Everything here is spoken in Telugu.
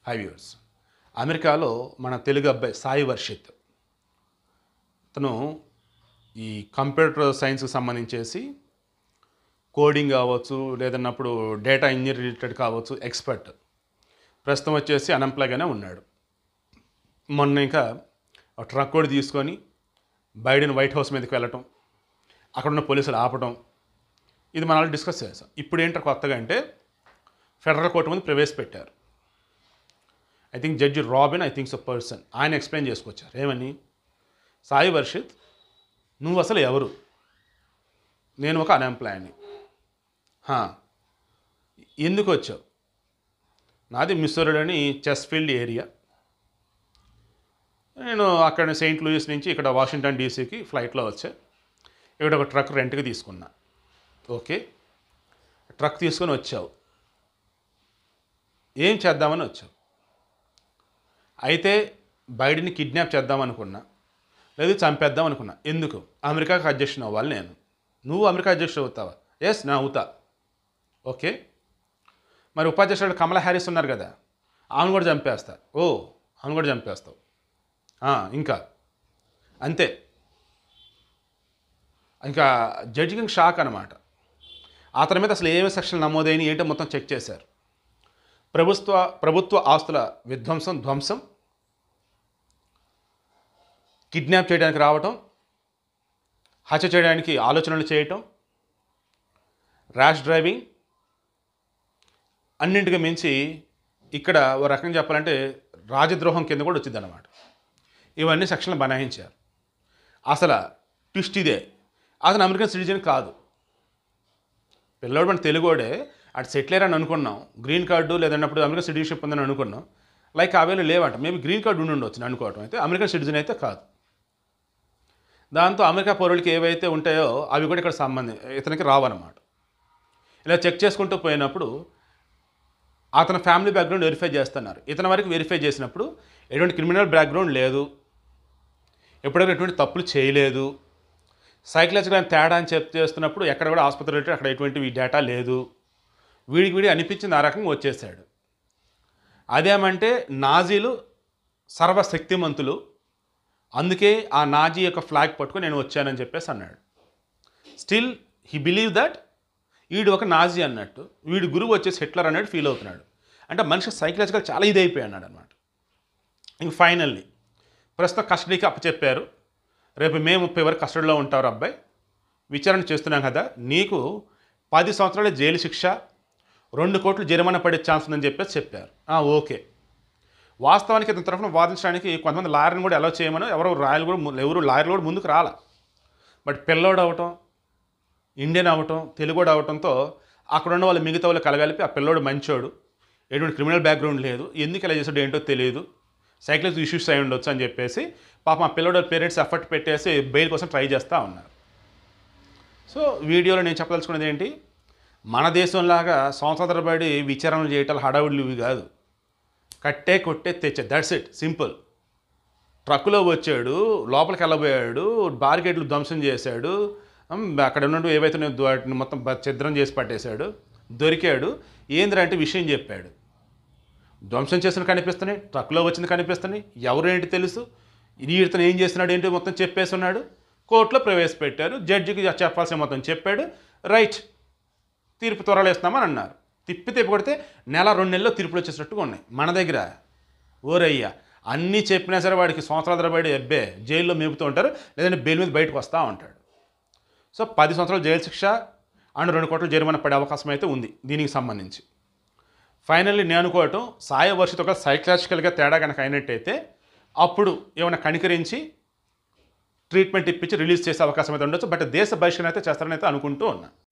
హై వ్యూర్స్ అమెరికాలో మన తెలుగు అబ్బాయి సాయి వర్షిత్ తను ఈ కంప్యూటర్ సైన్స్కి సంబంధించేసి కోడింగ్ కావచ్చు లేదన్నప్పుడు డేటా ఇంజనీర్ రిలేటెడ్ కావచ్చు ఎక్స్పర్ట్ ప్రస్తుతం వచ్చేసి అన్ఎంప్లాయ్గానే ఉన్నాడు మొన్న ఇంకా ఒక ట్రక్ కూడా తీసుకొని బైడెన్ వైట్ హౌస్ మీదకి వెళ్ళటం అక్కడ ఉన్న పోలీసులు ఆపటం ఇది మనం డిస్కస్ చేసాం ఇప్పుడు ఏంటో కొత్తగా అంటే ఫెడరల్ కోర్టు ముందు ప్రవేశపెట్టారు I think judge Robin I think so person ఆయన ఎక్స్ప్లెయిన్ చేసుకొచ్చారు ఏమని సాయి వర్షిత్ నువ్వు అసలు ఎవరు నేను ఒక అన్ఎంప్లాయ్ని హా, ఎందుకు వచ్చావు నాది మిస్సోరీలోని చెస్ఫీల్డ్ ఏరియా నేను అక్కడ సెయింట్ లూయిస్ నుంచి ఇక్కడ వాషింగ్టన్ డీసీకి ఫ్లైట్లో వచ్చా ఇక్కడ ఒక ట్రక్ రెంట్కి తీసుకున్నా ఓకే ట్రక్ తీసుకొని వచ్చావు ఏం చేద్దామని వచ్చావు అయితే బైడెన్ని కిడ్నాప్ చేద్దాం అనుకున్నా లేదు చంపేద్దాం అనుకున్నా ఎందుకు అమెరికాకి అధ్యక్షుడు అవ్వాలి నేను నువ్వు అమెరికా అధ్యక్షుడు అవుతావా ఎస్ నా అవుతా ఓకే మరి ఉపాధ్యక్షుడు కమలా హ్యారిస్ ఉన్నారు కదా ఆమెను కూడా చంపేస్తా ఓ ఆమెను కూడా చంపేస్తావు ఆ, ఇంకా అంతే ఇంకా జడ్జికి షాక్ అనమాట అతని మీద అసలు ఏమేమి సెక్షన్లు నమోదైన ఏంటో మొత్తం చెక్ చేశారు ప్రభుత్వ ప్రభుత్వ ఆస్తుల విధ్వంసం ధ్వంసం కిడ్నాప్ చేయడానికి రావటం హత్య చేయడానికి ఆలోచనలు చేయటం ర్యాష్ డ్రైవింగ్ అన్నింటికి మించి ఇక్కడ ఓ రకంగా చెప్పాలంటే రాజద్రోహం కింద కూడా వచ్చింది అనమాట ఇవన్నీ సెక్షన్లు బనాయించారు అసలు ట్విస్ట్ ఇదే అతను అమెరికన్ సిటిజన్ కాదు పిల్లోడు మన తెలుగోడే అటు సెటిలర్ అని అనుకున్నాం గ్రీన్ కార్డు లేదన్నప్పుడు అమెరికన్ సిటిజన్షిప్ ఉందని అనుకున్నాం లైక్ అవేలు లేవంట మేబీ గ్రీన్ కార్డు ఉండి ఉండొచ్చు నేను అనుకోవటం అయితే అమెరికన్ సిటిజన్ అయితే కాదు దాంతో అమెరికా పౌరులకి ఏవైతే ఉంటాయో అవి కూడా ఇక్కడ సంబంధం ఇతనికి రావన్నమాట ఇలా చెక్ చేసుకుంటూ పోయినప్పుడు అతని ఫ్యామిలీ బ్యాక్గ్రౌండ్ వెరిఫై చేస్తున్నారు ఇతని వరకు వెరిఫై చేసినప్పుడు ఎటువంటి క్రిమినల్ బ్యాక్గ్రౌండ్ లేదు ఎప్పుడైనా ఎటువంటి తప్పులు చేయలేదు సైకలాజికల్ తేడా అని చెప్ చేస్తున్నప్పుడు ఎక్కడ కూడా ఆసుపత్రి రిలేటెడ్ అక్కడ ఎటువంటి డేటా లేదు వీడికి వీడి అనిపించింది ఆ రకంగా వచ్చేసాడు అదేమంటే నాజీలు సర్వశక్తిమంతులు అందుకే ఆ నాజీ యొక్క ఫ్లాగ్ పట్టుకొని నేను వచ్చానని చెప్పేసి అన్నాడు స్టిల్ హీ బిలీవ్ దట్ వీడు ఒక నాజీ అన్నట్టు వీడి గురువు వచ్చేసి హిట్లర్ అన్నట్టు ఫీల్ అవుతున్నాడు అంటే మనిషి సైకలాజికల్ చాలా ఇదైపోయి అన్నాడు అనమాట ఇంక ఫైనల్లీ ప్రస్తుతం కస్టడీకి అప్పచెప్పారు రేపు మే ముప్పై వరకు కస్టడీలో ఉంటారు అబ్బాయి విచారణ చేస్తున్నాం కదా నీకు పది సంవత్సరాల జైలు శిక్ష రెండు కోట్లు జరిమానా పడే ఛాన్స్ ఉందని చెప్పేసి చెప్పారు ఆ, ఓకే వాస్తవానికి ఇతని తరఫున వాదించడానికి కొంతమంది లాయర్ని కూడా ఎలా చేయమని ఎవరో రాయలు కూడా ము- ఎవరు లాయర్లు కూడా ముందుకు రాల బట్ పిల్లోడు అవటం ఇండియన్ అవటం తెలుగుడు అవటంతో అక్కడ ఉన్న వాళ్ళు మిగతా వాళ్ళు కలగలిపి ఆ పిల్లోడు మంచోడు ఎటువంటి క్రిమినల్ బ్యాక్గ్రౌండ్ లేదు ఎందుకు ఇలా చేసాడు ఏంటో తెలియదు సైకిల్స్ ఇష్యూస్ అయి ఉండొచ్చు అని చెప్పేసి పాపం ఆ పిల్లోడు పేరెంట్స్ ఎఫర్ట్ పెట్టేసి బెయిల్ కోసం ట్రై చేస్తూ ఉన్నారు సో వీడియోలో నేను చెప్పదలుచుకున్నది ఏంటి మన దేశంలాగా సంవత్సరాల తరబడి విచారణలు చేయటాలు హడావుడిలు ఇవి కాదు కట్టే కొట్టే తెచ్చే దట్స్ ఇట్ సింపుల్ ట్రక్కులో వచ్చాడు లోపలికి వెళ్ళబోయాడు బార్గేట్లు ధ్వంసం చేశాడు ఉమ్, అక్కడ ఉన్నట్టు ఏవైతే ఉన్నాయో వాటిని మొత్తం బ- ఛిద్రం చేసి పట్టేశాడు దొరికాడు ఏంద్రా అంటే విషయం చెప్పాడు ధ్వంసం చేసిన కనిపిస్తున్నాయి ట్రక్లో వచ్చింది కనిపిస్తున్నాయి ఎవరు ఏంటి తెలుసు ఇది ఇతను ఏం చేస్తున్నాడు ఏంటి మొత్తం చెప్పేసి ఉన్నాడు కోర్టులో ప్రవేశపెట్టారు జడ్జికి చెప్పాల్సిన మొత్తం చెప్పాడు రైట్ తీర్పు త్వరలో ఇస్తామని అన్నారు తిప్పి తిప్పి కొడితే నెల రెండు నెలల్లో తీర్పులు వచ్చేసినట్టుగా ఉన్నాయి మన దగ్గర ఓరయ్యా అన్నీ చెప్పినా సరే వాడికి సంవత్సరాల తరబడి అబ్బే జైల్లో మేపుతూ ఉంటారు లేదంటే బెయిల్ మీద బయటకు వస్తూ ఉంటాడు సో పది సంవత్సరాలు జైలు శిక్ష అండ్ రెండు కోట్ల జరిమానా పడే అవకాశం అయితే ఉంది దీనికి సంబంధించి ఫైనల్లీ నేను అనుకోవటం సాయ వర్షిత ఒక సైకలాజికల్గా తేడా కనుక అయినట్టయితే అప్పుడు ఏమైనా కనికరించి ట్రీట్మెంట్ ఇప్పించి రిలీజ్ చేసే అవకాశం అయితే ఉండొచ్చు బట్ దేశ బహిష్కరణ అయితే చేస్తారని అయితే అనుకుంటూ ఉన్నా